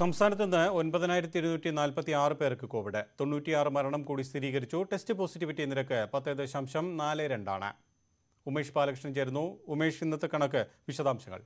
സംസ്ഥാനത്ത് നിന്ന് ഒൻപതിനായിരത്തി ഇരുന്നൂറ്റി നാൽപ്പത്തി ആറ് പേർക്ക് കോവിഡ് തൊണ്ണൂറ്റിയാറ് മരണം കൂടി സ്ഥിരീകരിച്ചു ടെസ്റ്റ് പോസിറ്റിവിറ്റി നിരക്ക് പത്ത് ദശാംശം നാല് രണ്ടാണ് ഉമേഷ് ബാലകൃഷ്ണൻ ചേരുന്നു ഉമേഷ് ഇന്നത്തെ കണക്ക് വിശദാംശങ്ങൾ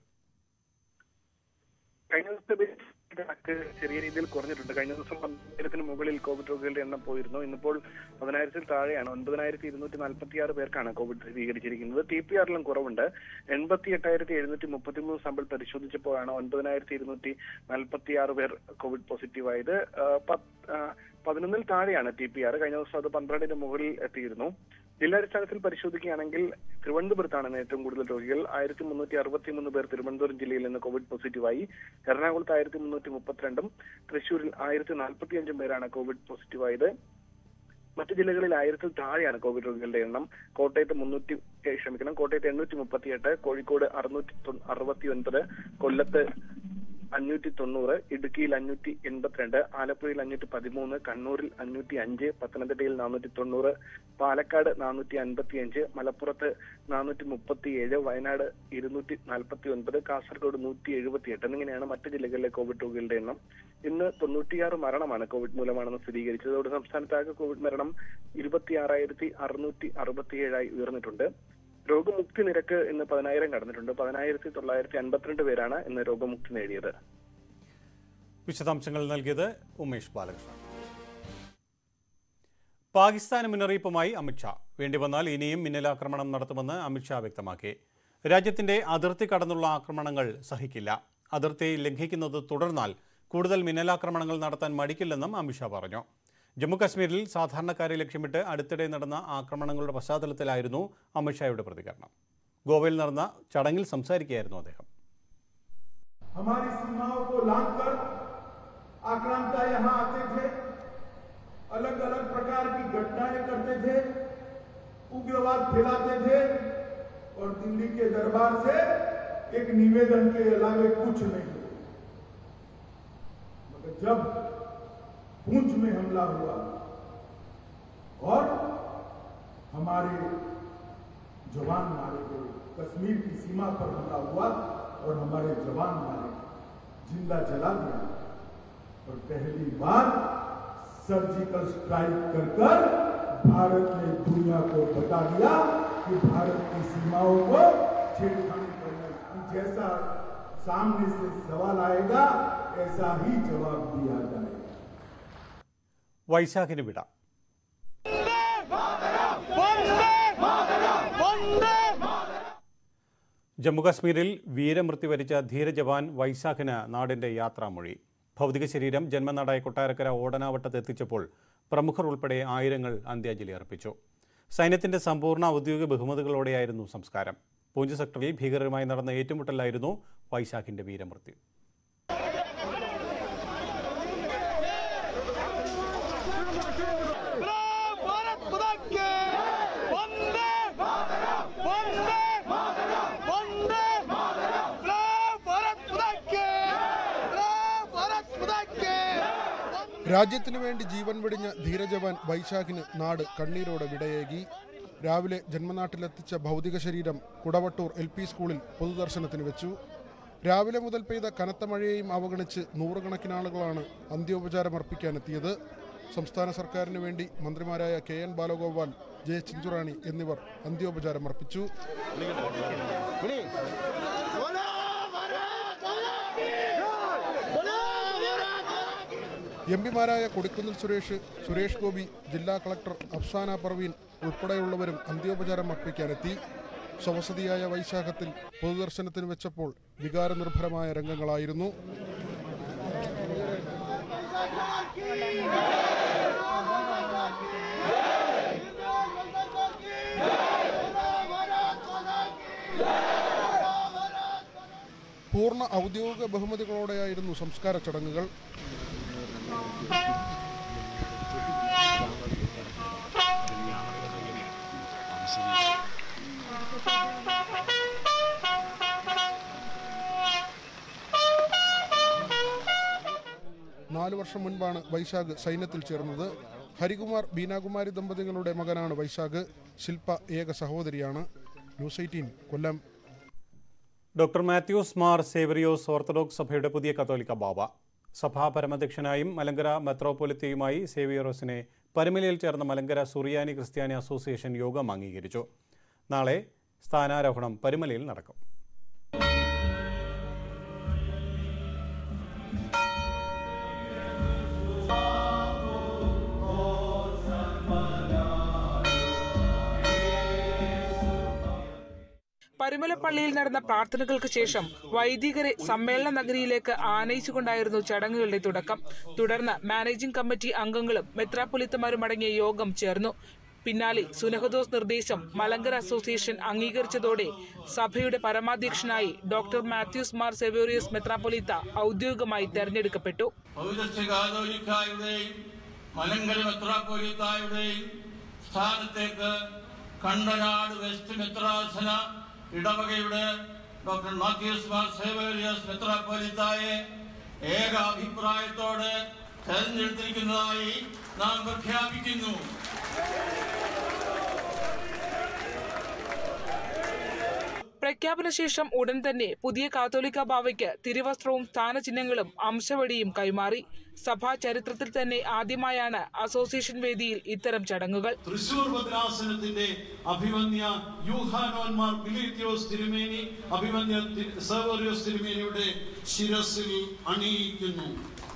കഴിഞ്ഞ ദിവസത്തെ കണക്ക് ചെറിയ രീതിയിൽ കുറഞ്ഞിട്ടുണ്ട് കഴിഞ്ഞ ദിവസം പതിനായിരത്തിന് മുകളിൽ കോവിഡ് രോഗികളുടെ എണ്ണം പോയിരുന്നു ഇന്നിപ്പോൾ പതിനായിരത്തിൽ താഴെയാണ് ഒൻപതിനായിരത്തി ഇരുന്നൂറ്റി നാൽപ്പത്തി ആറ് പേർക്കാണ് കോവിഡ് സ്ഥിരീകരിച്ചിരിക്കുന്നത് ടി പി ആറിലും കുറവുണ്ട് എൺപത്തി എട്ടായിരത്തി എഴുന്നൂറ്റി മുപ്പത്തി മൂന്ന് സാമ്പിൾ പരിശോധിച്ചപ്പോഴാണ് ഒൻപതിനായിരത്തി ഇരുന്നൂറ്റി നാൽപ്പത്തി ആറ് പേർ കോവിഡ് പോസിറ്റീവ് ആയത് ആ, പത്ത്- ആ, പതിനൊന്നിൽ താഴെയാണ് ടി പി ആർ കഴിഞ്ഞ ദിവസം അത് പന്ത്രണ്ടിന് മുകളിൽ എത്തിയിരുന്നു ജില്ലാടിസ്ഥാനത്തിൽ പരിശോധിക്കുകയാണെങ്കിൽ തിരുവനന്തപുരത്താണ് ഇന്ന് ഏറ്റവും കൂടുതൽ രോഗികൾ ആയിരത്തി മുന്നൂറ്റി അറുപത്തി മൂന്ന് പേർ തിരുവനന്തപുരം ജില്ലയിൽ നിന്ന് കോവിഡ് പോസിറ്റീവായി എറണാകുളത്ത് ആയിരത്തി മുന്നൂറ്റി മുപ്പത്തിരണ്ടും തൃശൂരിൽ ആയിരത്തി നാൽപ്പത്തി അഞ്ചും പേരാണ് കോവിഡ് പോസിറ്റീവായത് മറ്റു ജില്ലകളിൽ ആയിരത്തിൽ താഴെയാണ് കോവിഡ് രോഗികളുടെ എണ്ണം കോട്ടയത്ത് മുന്നൂറ്റി ഏ, ക്ഷമിക്കണം കോട്ടയത്ത് എണ്ണൂറ്റി മുപ്പത്തിയെട്ട് കോഴിക്കോട് അറുന്നൂറ്റി തൊ- അറുപത്തി ഒൻപത് കൊല്ലത്ത് അഞ്ഞൂറ്റി തൊണ്ണൂറ് ഇടുക്കിയിൽ അഞ്ഞൂറ്റി എൺപത്തിരണ്ട് ആലപ്പുഴയിൽ അഞ്ഞൂറ്റി പതിമൂന്ന് കണ്ണൂരിൽ അഞ്ഞൂറ്റി അഞ്ച് പത്തനംതിട്ടയിൽ നാനൂറ്റി തൊണ്ണൂറ് പാലക്കാട് നാനൂറ്റി അൻപത്തി അഞ്ച് മലപ്പുറത്ത് നാനൂറ്റി മുപ്പത്തി ഏഴ് വയനാട് ഇരുന്നൂറ്റി നാൽപ്പത്തി ഒൻപത് കാസർഗോഡ് നൂറ്റി എഴുപത്തി എട്ട് എന്നിങ്ങനെയാണ് മറ്റ് ജില്ലകളിലെ കോവിഡ് രോഗികളുടെ എണ്ണം ഇന്ന് തൊണ്ണൂറ്റിയാറ് മരണമാണ് കോവിഡ് മൂലമാണെന്ന് സ്ഥിരീകരിച്ചത് അതോടെ സംസ്ഥാനത്താകെ കോവിഡ് മരണം ഇരുപത്തിയാറായിരത്തി അറുന്നൂറ്റി അറുപത്തിയേഴായി ഉയർന്നിട്ടുണ്ട് രോഗമുക്തി നിരക്ക് ഇന്ന് പതിനായിരം കടന്നിട്ടുണ്ട് പതിനായിരത്തി തൊള്ളായിരത്തി അൻപത്തിരണ്ട് പേരാണ് ഇന്ന് രോഗമുക്തി നേടിയത് വിശദാംശങ്ങൾ നൽകിയത് ഉമേഷ് ബാലകൃഷ്ണൻ പാകിസ്ഥാന് മുന്നറിയിപ്പുമായി അമിത്ഷാ വേണ്ടി വന്നാൽ ഇനിയും മിന്നലാക്രമണം നടത്തുമെന്ന് അമിത്ഷാ വ്യക്തമാക്കി രാജ്യത്തിന്റെ അതിർത്തി കടന്നുള്ള ആക്രമണങ്ങൾ സഹിക്കില്ല അതിർത്തി ലംഘിക്കുന്നത് തുടർന്നാൽ കൂടുതൽ മിന്നലാക്രമണങ്ങൾ നടത്താൻ മടിക്കില്ലെന്നും അമിത്ഷാ പറഞ്ഞു ജമ്മുകശ്മീരിൽ സാധാരണക്കാരെ ലക്ഷ്യമിട്ട് അടുത്തിടെ നടന്ന ആക്രമണങ്ങളുടെ പശ്ചാത്തലത്തിലായിരുന്നു അമിത്ഷായുടെ പ്രതികരണം ഗോവയിൽ നടന്ന ചടങ്ങിൽ സംസാരിക്കുകയായിരുന്നു അദ്ദേഹം हमारी सीमाओं को लांघकर आक्रांता यहां आते थे अलग अलग प्रकार की घटनाएं करते थे उग्रवाद फैलाते थे और दिल्ली के दरबार से एक निवेदन के अलावे कुछ नहीं मगर जब पूंछ में हमला हुआ और हमारे जवान मारे गए कश्मीर की सीमा पर हमला हुआ और हमारे जवान मारे गए, जिंदा जला दिया और पहली बार सर्जिकल स्ट्राइक कर कर भारत ने दुनिया को बता दिया कि भारत की सीमाओं को छेड़खानी करने की जैसा सामने से सवाल आएगा ऐसा ही जवाब दिया जाएगा വൈശാഖിന് വിട ജമ്മുകാശ്മീരിൽ വീരമൃത്യു വരിച്ച ധീരജവാൻ വൈശാഖിന് നാടിന്റെ യാത്രാമൊഴി ഭൗതിക ശരീരം ജന്മനാടായ കൊട്ടാരക്കര ഓടനാവട്ടത്ത് എത്തിച്ചപ്പോൾ പ്രമുഖർ ഉൾപ്പെടെ ആയിരങ്ങൾ അന്ത്യാഞ്ജലി അർപ്പിച്ചു സൈന്യത്തിന്റെ സമ്പൂർണ്ണ ഔദ്യോഗിക ബഹുമതികളോടെയായിരുന്നു സംസ്കാരം പൂഞ്ച് സെക്ടറിൽ ഭീകരരുമായി നടന്ന ഏറ്റുമുട്ടലായിരുന്നു വൈശാഖിന്റെ വീരമൃത്യു भारत खुदा के वंदे वंदे वंदे भारत खुदा के भारत खुदा के രാജ്യത്തിനു വേണ്ടി ജീവൻ വെടിഞ്ഞ ധീരജവാൻ വൈശാഖിന് നാട് കണ്ണീരോടെ വിടയേകി രാവിലെ ജന്മനാട്ടിലെത്തിച്ച ഭൗതിക ശരീരം കുടവട്ടൂർ എൽ പി സ്കൂളിൽ പൊതുദർശനത്തിന് വെച്ചു രാവിലെ മുതൽ പെയ്ത കനത്ത മഴയെയും അവഗണിച്ച് നൂറുകണക്കിന് ആളുകളാണ് അന്ത്യോപചാരം അർപ്പിക്കാനെത്തിയത് സംസ്ഥാന സർക്കാരിന് വേണ്ടി മന്ത്രിമാരായ K N Balagopal J Chinchurani എന്നിവർ അന്ത്യോപചാരം അർപ്പിച്ചു എം പിമാരായ കൊടിക്കുന്നിൽ സുരേഷ് സുരേഷ് ഗോപി ജില്ലാ കളക്ടർ അഫ്സാന പർവീൻ ഉൾപ്പെടെയുള്ളവരും അന്ത്യോപചാരം അർപ്പിക്കാനെത്തി സ്വവസതിയായ വൈശാഖത്തിൽ പൊതുദർശനത്തിന് വെച്ചപ്പോൾ വികാരനിർഭരമായ രംഗങ്ങളായിരുന്നു പൂർണ്ണ ഔദ്യോഗിക ബഹുമതികളോടെയായിരുന്നു സംസ്കാര ചടങ്ങുകൾ നാലു വർഷം മുൻപാണ് വൈശാഖ് സൈന്യത്തിൽ ചേർന്നത് ഹരികുമാർ ബീനാകുമാരി ദമ്പതികളുടെ മകനാണ് വൈശാഖ് ശില്പ ഏക സഹോദരിയാണ് news eighteen Kollam doctor Mathews Mar Severios orthodox സഭയുടെ പുതിയ കത്തോലിക്ക ബാബ സഭാ പരമാധ്യക്ഷനായും മലങ്കര മെത്രോപൊലിത്തയുമായി സേവിയറോസിനെ പരുമലയിൽ ചേർന്ന മലങ്കര സുറിയാനി ക്രിസ്ത്യാനി അസോസിയേഷൻ യോഗം അംഗീകരിച്ചു നാളെ സ്ഥാനാരോഹണം പരുമലയിൽ നടക്കും പരുമലപ്പള്ളിയിൽ നടന്ന പ്രാർത്ഥനകൾക്ക് ശേഷം വൈദികരെ സമ്മേളന നഗരിയിലേക്ക് ആനയിച്ചുകൊണ്ടായിരുന്നു ചടങ്ങുകളുടെ തുടക്കം തുടർന്ന് മാനേജിംഗ് കമ്മിറ്റി അംഗങ്ങളും മെത്രാപ്പൊലിത്തമാരും അടങ്ങിയ യോഗം ചേർന്നു പിന്നാലെ സുനഹദോസ് നിർദ്ദേശം മലങ്കര അസോസിയേഷൻ അംഗീകരിച്ചതോടെ സഭയുടെ പരമാധ്യക്ഷനായി ഡോക്ടർ മാത്യൂസ് മാർ സെവേറിയസ് മെത്രാപ്പൊലിത്ത ഔദ്യോഗികമായി തെരഞ്ഞെടുക്കപ്പെട്ടു പൗരസ്ത്യ കാതോലിക്കായുടെയും മലങ്കര മെത്രാപ്പൊലിത്തായുടെയും സ്ഥാനത്തേക്ക് കണ്ടനാട് വെസ്റ്റ് മെത്രാസന ഇടവകയുടെ ഡോക്ടർ മാത്യൂസ് മാർ സേവേറിയസ് മെത്രാപ്പൊലിത്തായെ ഏക അഭിപ്രായത്തോടെ തെരഞ്ഞെടുത്തിരിക്കുന്നതായി നാം പ്രഖ്യാപിക്കുന്നു പ്രഖ്യാപന ശേഷം ഉടൻ തന്നെ പുതിയ കാത്തോലിക്ക ബാവയ്ക്ക് തിരുവസ്ത്രവും സ്ഥാനചിഹ്നങ്ങളും അംശവടിയും കൈമാറി സഭാ ചരിത്രത്തിൽ തന്നെ ആദ്യമായാണ് അസോസിയേഷൻ വേദിയിൽ ഇത്തരം ചടങ്ങുകൾ തൃശൂർ ഭദ്രാസനത്തിന്റെ അഭിമന്യ യൂഹാനോന്മാർ പിലീത്യോസ് തിരുമേനി അഭിമന്യ തി- സേവറിയോസ് തിരുമേനിയുടെ ശിരസിൽ അണിയിക്കുന്നു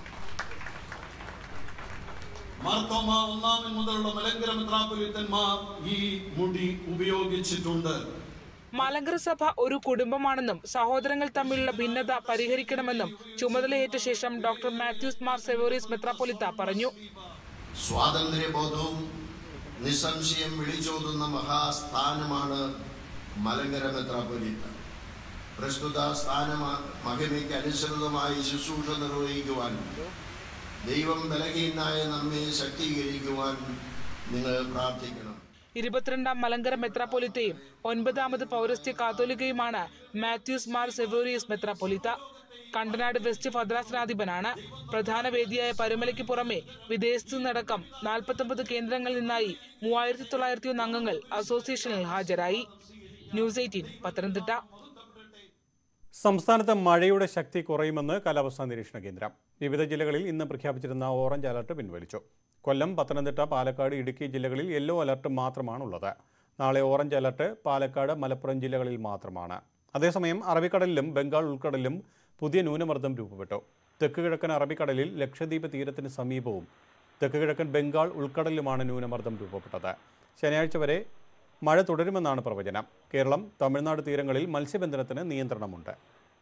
മാർത്തോമ ഒന്നാമൻ മുതലുള്ള മലങ്കര മെത്രാപ്പൊലിത്തന്മാർ ഈ മുടി ഉപയോഗിച്ചിട്ടുണ്ട് മലങ്കര സഭ ഒരു കുടുംബമാണെന്നും സഹോദരങ്ങൾ തമ്മിലുള്ള ഭിന്നത പരിഹരിക്കണമെന്നും ചുമതലയേറ്റ ശേഷം ഡോക്ടർ മാത്യൂസ് മാർ സെവോറിയസ് മെത്രാപ്പൊലിത്ത പറഞ്ഞു സ്വാതന്ത്ര്യബോധവും നിസ്സംശയം വിളിച്ചോതുന്ന മഹാസ്ഥാനമാണ് മലങ്കര മെത്രാപ്പൊലീത്ത പ്രസ്തുത സ്ഥാന മഹിമയ്ക്ക് അനുസൃതമായി ശുശ്രൂഷ നിർവഹിക്കുവാൻ ദൈവം ബലഹീനായ നമ്മെ ശക്തീകരിക്കുവാൻ നിങ്ങൾ പ്രാർത്ഥിക്കണം ഇരുപത്തിരണ്ടാം മലങ്കര മെത്രാപ്പൊലിത്തയും ഒൻപതാമത് പൗരസ്ത്യ കാത്തോലിക്കയുമാണ് മാത്യൂസ് മാർ സെവോറിയസ് മെത്രാപ്പൊലിത്ത കണ്ടനാട് വെസ്റ്റ് ഭദ്രാസനാധിപനാണ് പ്രധാന വേദിയായ പരുമലയ്ക്ക് പുറമെ വിദേശത്തു നിന്നടക്കം നാൽപ്പത്തൊമ്പത് കേന്ദ്രങ്ങളിൽ നിന്നായി മൂവായിരത്തി തൊള്ളായിരത്തി ഒന്ന് അംഗങ്ങൾ അസോസിയേഷനിൽ ഹാജരായി ന്യൂസ് എയ്റ്റീൻ പത്തനംതിട്ട സംസ്ഥാനത്ത് മഴയുടെ ശക്തി കുറയുമെന്ന് കാലാവസ്ഥാ നിരീക്ഷണ കേന്ദ്രം വിവിധ ജില്ലകളിൽ ഇന്ന് പ്രഖ്യാപിച്ചിരുന്ന ഓറഞ്ച് അലർട്ട് പിൻവലിച്ചു കൊല്ലം പത്തനംതിട്ട പാലക്കാട് ഇടുക്കി ജില്ലകളിൽ യെല്ലോ അലർട്ട് മാത്രമാണുള്ളത് നാളെ ഓറഞ്ച് അലർട്ട് പാലക്കാട് മലപ്പുറം ജില്ലകളിൽ മാത്രമാണ് അതേസമയം അറബിക്കടലിലും ബംഗാൾ ഉൾക്കടലിലും പുതിയ ന്യൂനമർദ്ദം രൂപപ്പെട്ടു തെക്ക് കിഴക്കൻ അറബിക്കടലിൽ ലക്ഷദ്വീപ് തീരത്തിന് സമീപവും തെക്ക് കിഴക്കൻ ബംഗാൾ ഉൾക്കടലിലുമാണ് ന്യൂനമർദ്ദം രൂപപ്പെട്ടത് ശനിയാഴ്ച വരെ മഴ തുടരുമെന്നാണ് പ്രവചനം കേരളം തമിഴ്നാട് തീരങ്ങളിൽ മത്സ്യബന്ധനത്തിന് നിയന്ത്രണമുണ്ട്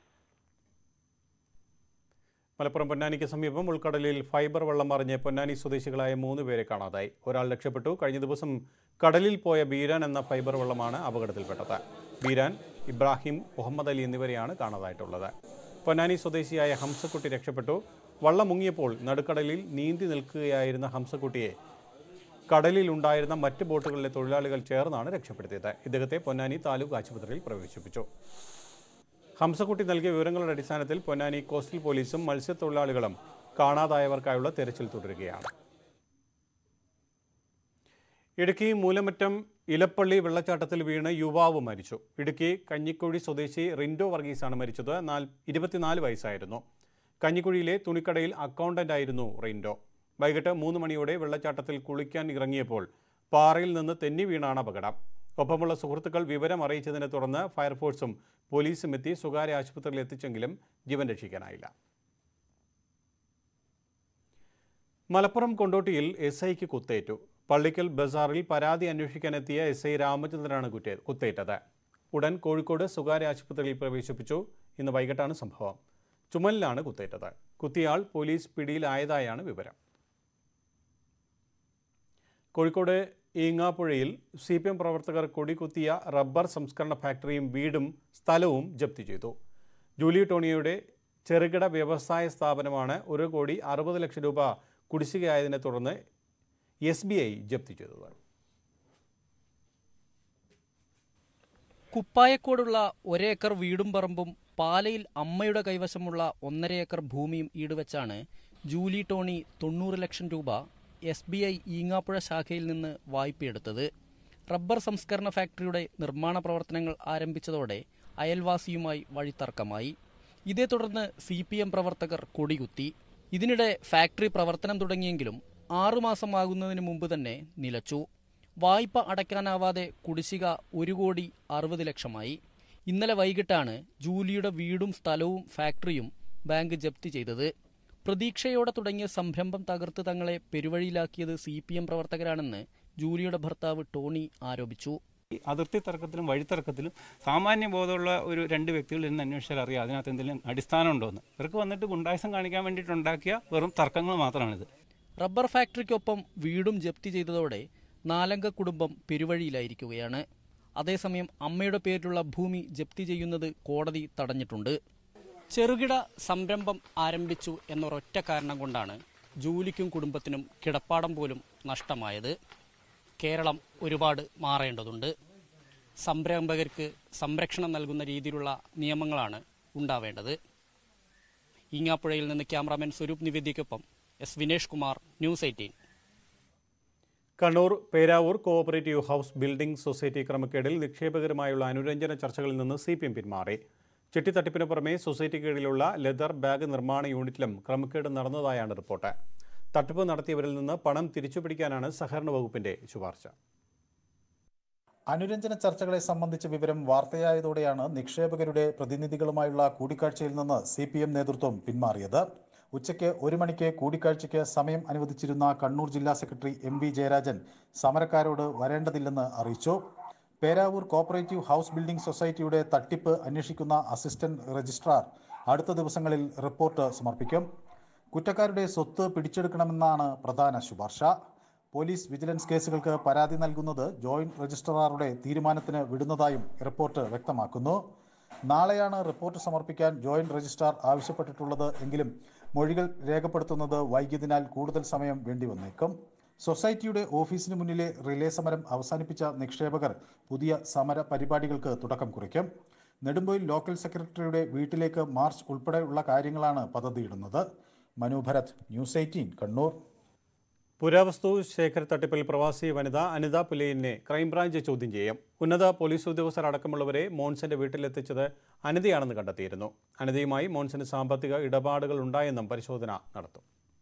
മലപ്പുറം പൊന്നാനിക്ക് സമീപം ഉൾക്കടലിൽ ഫൈബർ വെള്ളം മറിഞ്ഞ് പൊന്നാനി സ്വദേശികളായ മൂന്ന് പേരെ കാണാതായി ഒരാൾ രക്ഷപ്പെട്ടു കഴിഞ്ഞ ദിവസം കടലിൽ പോയ ബീരാൻ എന്ന ഫൈബർ വെള്ളമാണ് അപകടത്തിൽപ്പെട്ടത് ബീരാൻ ഇബ്രാഹിം മുഹമ്മദ് അലി എന്നിവരെയാണ് കാണാതായിട്ടുള്ളത് പൊന്നാനി സ്വദേശിയായ ഹംസക്കുട്ടി രക്ഷപ്പെട്ടു വള്ളം മുങ്ങിയപ്പോൾ നടുക്കടലിൽ നീന്തി നിൽക്കുകയായിരുന്ന ഹംസക്കുട്ടിയെ കടലിൽ ഉണ്ടായിരുന്ന മറ്റ് ബോട്ടുകളിലെ തൊഴിലാളികൾ ചേർന്നാണ് രക്ഷപ്പെടുത്തിയത് ഇദ്ദേഹത്തെ പൊന്നാനി താലൂക്ക് ആശുപത്രിയിൽ പ്രവേശിപ്പിച്ചു ഹംസക്കുട്ടി നൽകിയ വിവരങ്ങളുടെ അടിസ്ഥാനത്തിൽ പൊന്നാനി കോസ്റ്റൽ പോലീസും മത്സ്യത്തൊഴിലാളികളും കാണാതായവർക്കായുള്ള തെരച്ചിൽ തുടരുകയാണ് ഇടുക്കി മൂലമറ്റം ഇലപ്പള്ളി വെള്ളച്ചാട്ടത്തിൽ വീണ് യുവാവ് മരിച്ചു ഇടുക്കി കഞ്ഞിക്കുഴി സ്വദേശി റിൻഡോ വർഗീസാണ് മരിച്ചത് നാൽ ഇരുപത്തിനാല് വയസ്സായിരുന്നു കഞ്ഞിക്കുഴിയിലെ തുണിക്കടയിൽ അക്കൗണ്ടന്റ് ആയിരുന്നു റിൻഡോ വൈകിട്ട് മൂന്ന് മണിയോടെ വെള്ളച്ചാട്ടത്തിൽ കുളിക്കാൻ ഇറങ്ങിയപ്പോൾ പാറയിൽ നിന്ന് തെന്നി വീണാണ് അപകടം ഒപ്പമുള്ള സുഹൃത്തുക്കൾ വിവരം അറിയിച്ചതിനെ തുടർന്ന് ഫയർഫോഴ്സും പോലീസും എത്തി സ്വകാര്യ ആശുപത്രിയിൽ എത്തിച്ചെങ്കിലും ജീവൻ രക്ഷിക്കാനായില്ല മലപ്പുറം കൊണ്ടോട്ടിയിൽ എസ് ഐക്ക് കുത്തേറ്റു പള്ളിക്കൽ ബസാറിൽ പരാതി അന്വേഷിക്കാനെത്തിയ എസ് ഐ രാമചന്ദ്രനാണ് കുറ്റേ കുത്തേറ്റത് ഉടൻ കോഴിക്കോട് സ്വകാര്യ ആശുപത്രിയിൽ പ്രവേശിപ്പിച്ചു ഇന്ന് വൈകിട്ടാണ് സംഭവം ചുമലിലാണ് കുത്തേറ്റത് കുത്തിയാൾ പോലീസ് പിടിയിലായതായാണ് വിവരം കോഴിക്കോട് ഈങ്ങാപ്പുഴയിൽ സി പി എം പ്രവർത്തകർ കൊടികുത്തിയ റബ്ബർ സംസ്കരണ ഫാക്ടറിയും വീടും സ്ഥലവും ജപ്തി ചെയ്തു ജൂലി ടോണിയുടെ ചെറുകിട വ്യവസായ സ്ഥാപനമാണ് ഒരു കോടി അറുപത് ലക്ഷം രൂപ കുടിശ്ശികയായതിനെ തുടർന്ന് എസ് ബി ഐ ജപ്തി ചെയ്തത് കുപ്പായക്കോടുള്ള ഒരേക്കർ വീടും പറമ്പും പാലയിൽ അമ്മയുടെ കൈവശമുള്ള ഒന്നര ഏക്കർ ഭൂമിയും ഈടുവെച്ചാണ് ജൂലി ടോണി തൊണ്ണൂറ് ലക്ഷം രൂപ എസ് ബി ഐ ഈങ്ങാപ്പുഴ ശാഖയിൽ നിന്ന് വായ്പയെടുത്തത് റബ്ബർ സംസ്കരണ ഫാക്ടറിയുടെ നിർമ്മാണ പ്രവർത്തനങ്ങൾ ആരംഭിച്ചതോടെ അയൽവാസിയുമായി വഴിത്തർക്കമായി ഇതേ തുടർന്ന് സി പി എം പ്രവർത്തകർ കൊടികുത്തി ഇതിനിടെ ഫാക്ടറി പ്രവർത്തനം തുടങ്ങിയെങ്കിലും ആറുമാസമാകുന്നതിന് മുമ്പ് തന്നെ നിലച്ചു വായ്പ അടയ്ക്കാനാവാതെ കുടിശ്ശിക ഒരു കോടി അറുപത് ലക്ഷമായി ഇന്നലെ വൈകിട്ടാണ് ജൂലിയുടെ വീടും സ്ഥലവും ഫാക്ടറിയും ബാങ്ക് ജപ്തി ചെയ്തത് പ്രതീക്ഷയോടെ തുടങ്ങിയ സംരംഭം തകർത്ത് തങ്ങളെ പെരുവഴിയിലാക്കിയത് സി പി എം പ്രവർത്തകരാണെന്ന് ജൂലിയുടെ ഭർത്താവ് ടോണി ആരോപിച്ചു ഈ അതിർത്തി തർക്കത്തിലും വഴിത്തർക്കത്തിലും സാമാന്യ ബോധമുള്ള ഒരു രണ്ട് വ്യക്തികൾ ഇന്ന് അന്വേഷിച്ചാൽ അറിയാം അതിനകത്ത് എന്തെങ്കിലും അടിസ്ഥാനമുണ്ടോ എന്ന് ഇവർക്ക് വന്നിട്ട് ഗുണ്ടായുസം കാണിക്കാൻ വേണ്ടിയിട്ടുണ്ടാക്കിയ വെറും തർക്കങ്ങൾ മാത്രമാണിത് റബ്ബർ ഫാക്ടറിക്കൊപ്പം വീടും ജപ്തി ചെയ്തതോടെ നാലംഗ കുടുംബം പെരുവഴിയിലായിരിക്കുകയാണ് അതേസമയം അമ്മയുടെ പേരിലുള്ള ഭൂമി ജപ്തി ചെയ്യുന്നത് കോടതി തടഞ്ഞിട്ടുണ്ട് ചെറുകിട സംരംഭം ആരംഭിച്ചു എന്നൊരൊറ്റ കാരണം കൊണ്ടാണ് ജൂലിക്കും കുടുംബത്തിനും കിടപ്പാടം പോലും നഷ്ടമായത് കേരളം ഒരുപാട് മാറേണ്ടതുണ്ട് സംരംഭകർക്ക് സംരക്ഷണം നൽകുന്ന രീതിയിലുള്ള നിയമങ്ങളാണ് ഉണ്ടാവേണ്ടത് ഈങ്ങാപ്പുഴയിൽ നിന്ന് ക്യാമറാമാൻ സ്വരൂപ് നിവേദിക്കൊപ്പം S Vinesh Kumar news eighteen Kannur Peravoor cooperative house building society ക്രമക്കേടിൽ നിക്ഷേപകരുമായുള്ള അനുരഞ്ജന ചർച്ചകളിൽ നിന്ന് സി പി എം പിന്മാറി ചിട്ടിത്തട്ടിപ്പിന് പുറമെ സൊസൈറ്റി കീഴിലുള്ള ലെതർ ബാഗ് നിർമ്മാണ യൂണിറ്റിലും ക്രമക്കേട് നടന്നതായാണ് റിപ്പോർട്ട് തട്ടിപ്പ് നടത്തിയവരിൽ നിന്ന് പണം തിരിച്ചുപിടിക്കാനാണ് സഹകരണ വകുപ്പിന്റെ ശുപാർശ അനുരഞ്ജന ചർച്ചകളെ സംബന്ധിച്ച വിവരം വാർത്തയായതോടെയാണ് നിക്ഷേപകരുടെ പ്രതിനിധികളുമായുള്ള കൂടിക്കാഴ്ചയിൽ നിന്ന് സി പി എം നേതൃത്വം പിന്മാറിയത് ഉച്ചയ്ക്ക് ഒരു മണിക്ക് കൂടിക്കാഴ്ചയ്ക്ക് സമയം അനുവദിച്ചിരുന്ന കണ്ണൂർ ജില്ലാ സെക്രട്ടറി എം വി ജയരാജൻ സമരക്കാരോട് വരേണ്ടതില്ലെന്ന് അറിയിച്ചു പേരാവൂർ കോപ്പറേറ്റീവ് ഹൗസ് ബിൽഡിംഗ് സൊസൈറ്റിയുടെ തട്ടിപ്പ് അന്വേഷിക്കുന്ന അസിസ്റ്റന്റ് രജിസ്ട്രാർ അടുത്ത ദിവസങ്ങളിൽ റിപ്പോർട്ട് സമർപ്പിക്കും കുറ്റക്കാരുടെ സ്വത്ത് പിടിച്ചെടുക്കണമെന്നാണ് പ്രധാന ശുപാർശ പോലീസ് വിജിലൻസ് കേസുകൾക്ക് പരാതി നൽകുന്നത് ജോയിന്റ് രജിസ്ട്രാറുടെ തീരുമാനത്തിന് വിടുന്നതായും റിപ്പോർട്ട് വ്യക്തമാക്കുന്നു നാളെയാണ് റിപ്പോർട്ട് സമർപ്പിക്കാൻ ജോയിന്റ് രജിസ്ട്രാർ ആവശ്യപ്പെട്ടിട്ടുള്ളത് എങ്കിലും മൊഴികൾ രേഖപ്പെടുത്തുന്നത് വൈകിയതിനാൽ കൂടുതൽ സമയം വേണ്ടിവന്നേക്കും സൊസൈറ്റിയുടെ ഓഫീസിന് മുന്നിലെ റിലേ സമരം അവസാനിപ്പിച്ച നിക്ഷേപകർ പുതിയ സമര പരിപാടികൾക്ക് തുടക്കം കുറിക്കും നെടുമ്പൊയിൽ ലോക്കൽ സെക്രട്ടറിയുടെ വീട്ടിലേക്ക് മാർച്ച് ഉൾപ്പെടെയുള്ള കാര്യങ്ങളാണ് പദ്ധതിയിടുന്നത് മനു ഭരത് ന്യൂസ് എയ്റ്റീൻ കണ്ണൂർ പുരാവസ്തു ശേഖര തട്ടിപ്പിൽ പ്രവാസി വനിത അനിത പുലയിനെ ക്രൈംബ്രാഞ്ച് ചോദ്യം ചെയ്യും ഉന്നത പോലീസ് ഉദ്യോഗസ്ഥർ അടക്കമുള്ളവരെ മോൺസന്റെ വീട്ടിലെത്തിച്ചത് അനിതയാണെന്ന് കണ്ടെത്തിയിരുന്നു അനിതയുമായി മോൺസന് സാമ്പത്തിക ഇടപാടുകൾ ഉണ്ടായെന്നും പരിശോധന നടത്തും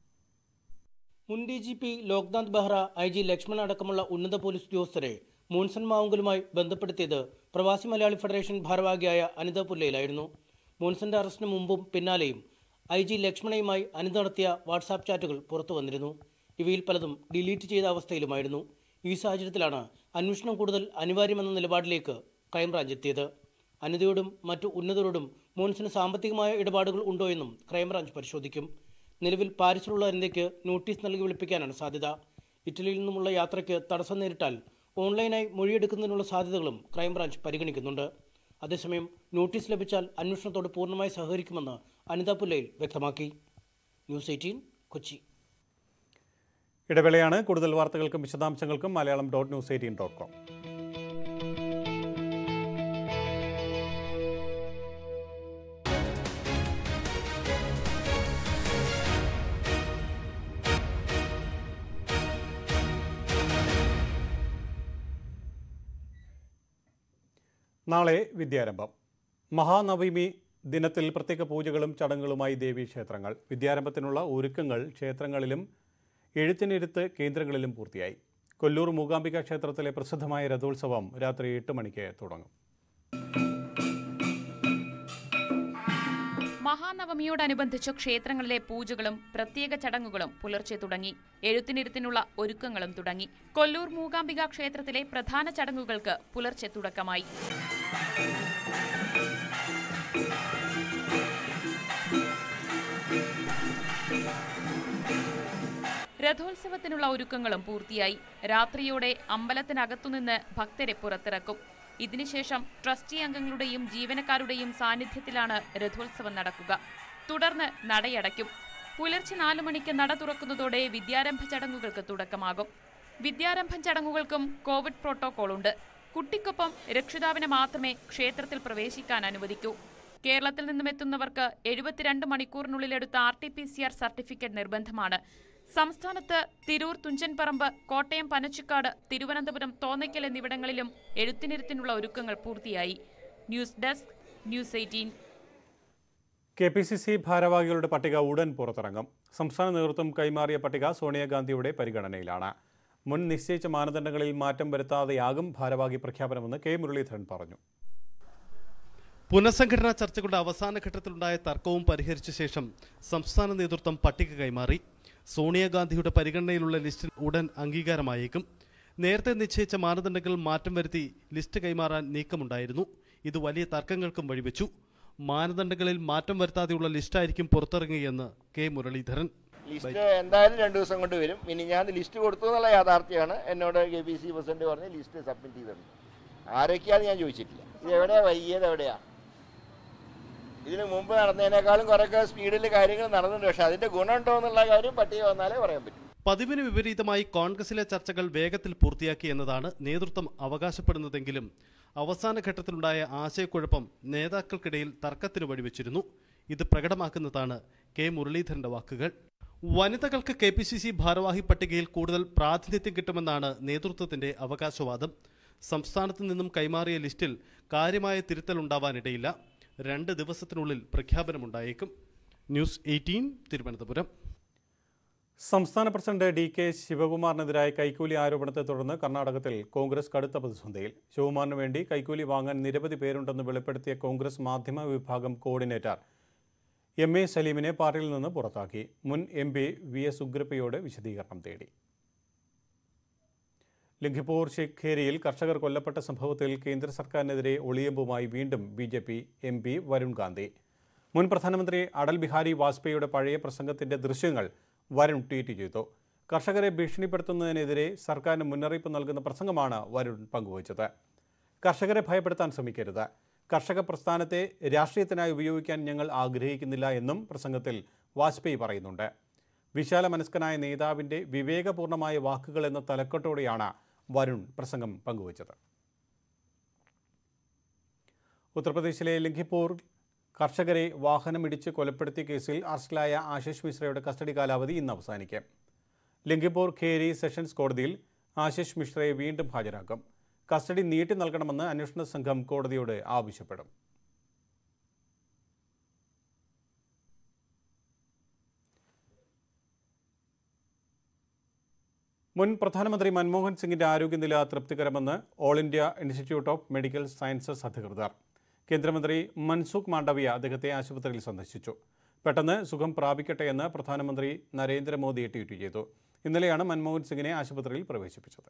മുൻ D G P Loknath Behera I G Lakshman അടക്കമുള്ള ഉന്നത പോലീസ് ഉദ്യോഗസ്ഥരെ മോൺസൺ മാവുങ്കലുമായി ബന്ധപ്പെടുത്തിയത് പ്രവാസി മലയാളി ഫെഡറേഷൻ ഭാരവാഹിയായ അനിത പുല്ലയിലായിരുന്നു മോൺസന്റെ അറസ്റ്റിന് മുമ്പും പിന്നാലെയും ഐ ജി ലക്ഷ്മണയുമായി അനിത നടത്തിയ വാട്സാപ്പ് ചാറ്റുകൾ പുറത്തു വന്നിരുന്നു ഇവയിൽ പലതും ഡിലീറ്റ് ചെയ്ത അവസ്ഥയിലുമായിരുന്നു ഈ സാഹചര്യത്തിലാണ് അന്വേഷണം കൂടുതൽ അനിവാര്യമെന്ന നിലപാടിലേക്ക് ക്രൈംബ്രാഞ്ച് എത്തിയത് അനിതയോടും മറ്റു ഉന്നതരോടും മോൻസിന് സാമ്പത്തികമായ ഇടപാടുകൾ ഉണ്ടോ എന്നും ക്രൈംബ്രാഞ്ച് പരിശോധിക്കും നിലവിൽ പാരീസിലുള്ള അനിതയ്ക്ക് നോട്ടീസ് നൽകി വിളിപ്പിക്കാനാണ് സാധ്യത ഇറ്റലിയിൽ നിന്നുമുള്ള യാത്രയ്ക്ക് തടസ്സം നേരിട്ടാൽ ഓൺലൈനായി മൊഴിയെടുക്കുന്നതിനുള്ള സാധ്യതകളും ക്രൈംബ്രാഞ്ച് പരിഗണിക്കുന്നുണ്ട് അതേസമയം നോട്ടീസ് ലഭിച്ചാൽ അന്വേഷണത്തോട് പൂർണ്ണമായി സഹകരിക്കുമെന്ന് അനിത പുല്ലയിൽ വ്യക്തമാക്കി ന്യൂസ് എയ്റ്റീൻ കൊച്ചി ഇടവേളയാണ് കൂടുതൽ വാർത്തകൾക്കും വിശദാംശങ്ങൾക്കും Malayalam dot news eighteen dot com നാളെ വിദ്യാരംഭം മഹാനവമി ദിനത്തിൽ പ്രത്യേക പൂജകളും ചടങ്ങുകളുമായി ദേവീക്ഷേത്രങ്ങൾ വിദ്യാരംഭത്തിനുള്ള ഒരുക്കങ്ങൾ ക്ഷേത്രങ്ങളിലും എഴുത്തിനിരുത്ത് കേന്ദ്രങ്ങളിലും പൂർത്തിയായി കൊല്ലൂർ മൂകാംബിക ക്ഷേത്രത്തിലെ പ്രസിദ്ധമായ രഥോത്സവം രാത്രി എട്ട് മണിക്ക് തുടങ്ങും മഹാനവമിയോടനുബന്ധിച്ച് ക്ഷേത്രങ്ങളിലെ പൂജകളും പ്രത്യേക ചടങ്ങുകളും പുലർച്ചെ തുടങ്ങി എഴുത്തിനിരുത്തിനുള്ള ഒരുക്കങ്ങളും തുടങ്ങി കൊല്ലൂർ മൂകാംബിക ക്ഷേത്രത്തിലെ പ്രധാന ചടങ്ങുകൾക്ക് പുലർച്ചെ തുടക്കമായി രഥോത്സവത്തിനുള്ള ഒരുക്കങ്ങളും പൂർത്തിയായി രാത്രിയോടെ അമ്പലത്തിനകത്തുനിന്ന് ഭക്തരെ പുറത്തിറക്കും ഇതിനുശേഷം ട്രസ്റ്റി അംഗങ്ങളുടെയും ജീവനക്കാരുടെയും സാന്നിധ്യത്തിലാണ് രഥോത്സവം നടക്കുക തുടർന്ന് നടയടയ്ക്കും പുലർച്ചെ നാലു മണിക്ക് നട തുറക്കുന്നതോടെ വിദ്യാരംഭ ചടങ്ങുകൾക്ക് തുടക്കമാകും വിദ്യാരംഭം ചടങ്ങുകൾക്കും കോവിഡ് പ്രോട്ടോകോൾ ഉണ്ട് കുട്ടിക്കൊപ്പം രക്ഷിതാവിനെ മാത്രമേ ക്ഷേത്രത്തിൽ പ്രവേശിക്കാൻ അനുവദിക്കൂ കേരളത്തിൽ നിന്നും എത്തുന്നവർക്ക് എഴുപത്തിരണ്ട് മണിക്കൂറിനുള്ളിൽ എടുത്ത R T P C R certificate നിർബന്ധമാണ് സംസ്ഥാനത്ത് തിരൂർ തുഞ്ചൻപറമ്പ് കോട്ടയം പനച്ചിക്കാട് തിരുവനന്തപുരം തോന്നയ്ക്കൽ എന്നിവിടങ്ങളിലും എഴുത്തിനിരുത്തിനുള്ള ഒരുക്കങ്ങൾ പൂർത്തിയായി news desk news eighteen K P C C ഭാരവാഹികളുടെ പട്ടിക ഉടൻ പുറത്തിറങ്ങും സംസ്ഥാന നേതൃത്വം കൈമാറിയ പട്ടിക സോണിയാഗാന്ധിയുടെ പരിഗണനയിലാണ് മുൻ നിശ്ചയിച്ച മാനദണ്ഡങ്ങളിൽ മാറ്റം വരുത്താതെയാകും ഭാരവാഹി പ്രഖ്യാപനമെന്ന് കെ മുരളീധരൻ പറഞ്ഞു പുനഃസംഘടനാ ചർച്ചകളുടെ അവസാന ഘട്ടത്തിലുണ്ടായ തർക്കവും പരിഹരിച്ച ശേഷം സംസ്ഥാന നേതൃത്വം പട്ടിക കൈമാറി സോണിയാഗാന്ധിയുടെ പരിഗണനയിലുള്ള ലിസ്റ്റിൽ ഉടൻ അംഗീകാരമായേക്കും നേരത്തെ നിശ്ചയിച്ച മാനദണ്ഡങ്ങൾ മാറ്റം വരുത്തി ലിസ്റ്റ് കൈമാറാൻ നീക്കമുണ്ടായിരുന്നു ഇത് വലിയ തർക്കങ്ങൾക്കും വഴിവെച്ചു മാനദണ്ഡങ്ങളിൽ മാറ്റം വരുത്താതെയുള്ള ലിസ്റ്റായിരിക്കും പുറത്തിറങ്ങുകയെന്ന് കെ മുരളീധരൻ ലിസ്റ്റ് എന്തായാലും രണ്ടു ദിവസം കൊണ്ട് വരും ഇനി ഞാൻ ലിസ്റ്റ് കൊടുത്തു എന്നുള്ള യാഥാർത്ഥ്യമാണ് എന്നോട് കെ പി സി പ്രസിഡന്റ് പറഞ്ഞ് ലിസ്റ്റ് സബ്മിറ്റ് ചെയ്തിട്ടുണ്ട് ആരൊക്കെയാന്ന് ഞാൻ ചോദിച്ചിട്ടില്ല ഇത് എവിടെയാ വൈകിയത് എവിടെയാ ഇതിന് മുമ്പ് നടന്നതിനേക്കാളും കുറേയൊക്കെ സ്പീഡിൽ കാര്യങ്ങൾ നടന്നിട്ടുണ്ട് പക്ഷെ അതിന്റെ ഗുണമുണ്ടോ എന്നുള്ള കാര്യം പട്ടിക വന്നാലേ പറയാൻ പറ്റും പതിവിന് വിപരീതമായി കോൺഗ്രസിലെ ചർച്ചകൾ വേഗത്തിൽ പൂർത്തിയാക്കി എന്നതാണ് നേതൃത്വം അവകാശപ്പെടുന്നതെങ്കിലും അവസാന ഘട്ടത്തിലുണ്ടായ ആശയക്കുഴപ്പം നേതാക്കൾക്കിടയിൽ തർക്കത്തിന് വഴിവെച്ചിരുന്നു ഇത് പ്രകടമാക്കുന്നതാണ് കെ മുരളീധരന്റെ വാക്കുകൾ വനിതകൾക്ക് കെ പി സി സി ഭാരവാഹി പട്ടികയിൽ കൂടുതൽ പ്രാതിനിധ്യം കിട്ടുമെന്നാണ് നേതൃത്വത്തിന്റെ അവകാശവാദം സംസ്ഥാനത്ത് നിന്നും കൈമാറിയ ലിസ്റ്റിൽ കാര്യമായ തിരുത്തലുണ്ടാവാനിടയില്ല രണ്ട് ദിവസത്തിനുള്ളിൽ പ്രഖ്യാപനമുണ്ടായേക്കും ന്യൂസ് എയ്റ്റീൻ തിരുവനന്തപുരം സംസ്ഥാന പ്രസിഡന്റ് ഡി കെ ശിവകുമാറിനെതിരായ കൈക്കൂലി ആരോപണത്തെ തുടർന്ന് കർണാടകത്തിൽ കോൺഗ്രസ് കടുത്ത പ്രതിസന്ധിയിൽ ശിവകുമാറിന് വേണ്ടി കൈക്കൂലി വാങ്ങാൻ നിരവധി പേരുണ്ടെന്ന് വെളിപ്പെടുത്തിയ കോൺഗ്രസ് മാധ്യമ വിഭാഗം കോർഡിനേറ്റർ എം എ സലീമിനെ പാർട്ടിയിൽ നിന്ന് പുറത്താക്കി മുൻ എം പി വി എസ് ഉഗ്രപ്പയോട് വിശദീകരണം തേടി ലഖിപൂർ ഷെഖേരിയിൽ കർഷകർ കൊല്ലപ്പെട്ട സംഭവത്തിൽ കേന്ദ്ര സർക്കാരിനെതിരെ ഒളിയമ്പുമായി വീണ്ടും B J P M P Varun Gandhi മുൻ പ്രധാനമന്ത്രി അടൽ ബിഹാരി വാജ്പേയിയുടെ പഴയ പ്രസംഗത്തിന്റെ ദൃശ്യങ്ങൾ വരുൺ ട്വീറ്റ് ചെയ്തു കർഷകരെ ഭീഷണിപ്പെടുത്തുന്നതിനെതിരെ സർക്കാരിന് മുന്നറിയിപ്പ് നൽകുന്ന പ്രസംഗമാണ് വരുൺ പങ്കുവച്ചത് കർഷകരെ ഭയപ്പെടുത്താൻ ശ്രമിക്കരുത് കർഷക പ്രസ്ഥാനത്തെ രാഷ്ട്രീയത്തിനായി ഉപയോഗിക്കാൻ ഞങ്ങൾ ആഗ്രഹിക്കുന്നില്ല എന്നും പ്രസംഗത്തിൽ വാജ്പേയി പറയുന്നുണ്ട് വിശാല മനസ്കനായ നേതാവിൻ്റെ വിവേകപൂർണമായ വാക്കുകൾ എന്ന തലക്കെട്ടോടെയാണ് വരുൺ പ്രസംഗം പങ്കുവച്ചത് ഉത്തർപ്രദേശിലെ ലഖിപൂർ കർഷകരെ വാഹനമിടിച്ച് കൊലപ്പെടുത്തിയ കേസിൽ അറസ്റ്റിലായ ആശിഷ് മിശ്രയുടെ കസ്റ്റഡി കാലാവധി ഇന്ന് അവസാനിക്കും ലഖിപൂർ ഖേരി സെഷൻസ് കോടതിയിൽ ആശിഷ് മിശ്രയെ വീണ്ടും ഹാജരാക്കും കസ്റ്റഡി നീട്ടി നൽകണമെന്ന് അന്വേഷണ സംഘം കോടതിയോട് ആവശ്യപ്പെടും മുൻ പ്രധാനമന്ത്രി മൻമോഹൻ സിംഗിന്റെ ആരോഗ്യനില തൃപ്തികരമെന്ന് all India institute of medical sciences അധികൃതർ കേന്ദ്രമന്ത്രി മൻസുഖ് മാണ്ഡവ്യ അദ്ദേഹത്തെ ആശുപത്രിയിൽ സന്ദർശിച്ചു പെട്ടെന്ന് സുഖം പ്രാപിക്കട്ടെ എന്ന് പ്രധാനമന്ത്രി നരേന്ദ്രമോദി ട്വീറ്റ് ചെയ്തു ഇന്നലെയാണ് മൻമോഹൻ സിംഗിനെ ആശുപത്രിയിൽ പ്രവേശിപ്പിച്ചത്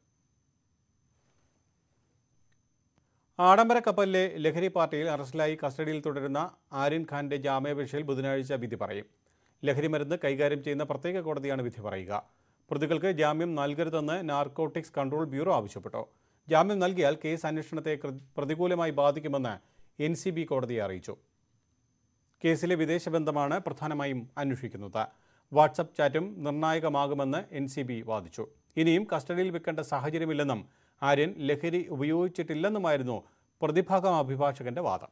ആഡംബര കപ്പലിലെ ലഹരി പാർട്ടിയിൽ അറസ്റ്റിലായി കസ്റ്റഡിയിൽ തുടരുന്ന ആര്യൻ ഖാന്റെ ജാമ്യാപേക്ഷയിൽ ബുധനാഴ്ച വിധി പറയും ലഹരി മരുന്ന് കൈകാര്യം ചെയ്യുന്ന പ്രത്യേക കോടതിയാണ് വിധി പറയുക പ്രതികൾക്ക് ജാമ്യം നൽകരുതെന്ന് നാർക്കോട്ടിക്സ് കൺട്രോൾ ബ്യൂറോ ആവശ്യപ്പെട്ടു ജാമ്യം നൽകിയാൽ കേസ് അന്വേഷണത്തെ കൃ- പ്രതികൂലമായി ബാധിക്കുമെന്ന് എൻ സി ബി കോടതിയെ അറിയിച്ചു കേസിലെ വിദേശ ബന്ധമാണ് പ്രധാനമായും അന്വേഷിക്കുന്നത് വാട്സപ്പ് ചാറ്റും നിർണായകമാകുമെന്ന് എൻ സി ബി വാദിച്ചു ഇനിയും കസ്റ്റഡിയിൽ വെക്കേണ്ട സാഹചര്യമില്ലെന്നും ആര്യൻ ലഹരി ഉപയോഗിച്ചിട്ടില്ലെന്നുമായിരുന്നു പ്രതിഭാഗം അഭിഭാഷകന്റെ വാദം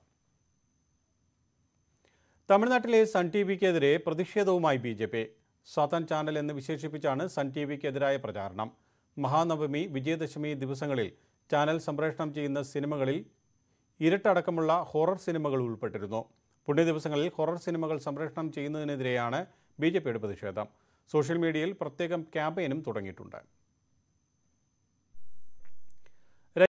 തമിഴ്നാട്ടിലെ സൺ ടി വിക്കെതിരെ പ്രതിഷേധവുമായി ബി ജെ പി സാത്താൻ ചാനൽ എന്ന് വിശേഷിപ്പിച്ചാണ് സൺ ടി വിക്കെതിരായ പ്രചാരണം മഹാനവമി വിജയദശമി ദിവസങ്ങളിൽ ചാനൽ സംപ്രേഷണം ചെയ്യുന്ന സിനിമകളിൽ ഇരട്ടടക്കമുള്ള ഹൊറർ സിനിമകൾ ഉൾപ്പെട്ടിരുന്നു പുണ്യ ദിവസങ്ങളിൽ ഹൊറർ സിനിമകൾ സംപ്രേഷണം ചെയ്യുന്നതിനെതിരെയാണ് ബി ജെ പിയുടെ പ്രതിഷേധം സോഷ്യൽ മീഡിയയിൽ പ്രത്യേകം ക്യാമ്പയിനും തുടങ്ങിയിട്ടുണ്ട്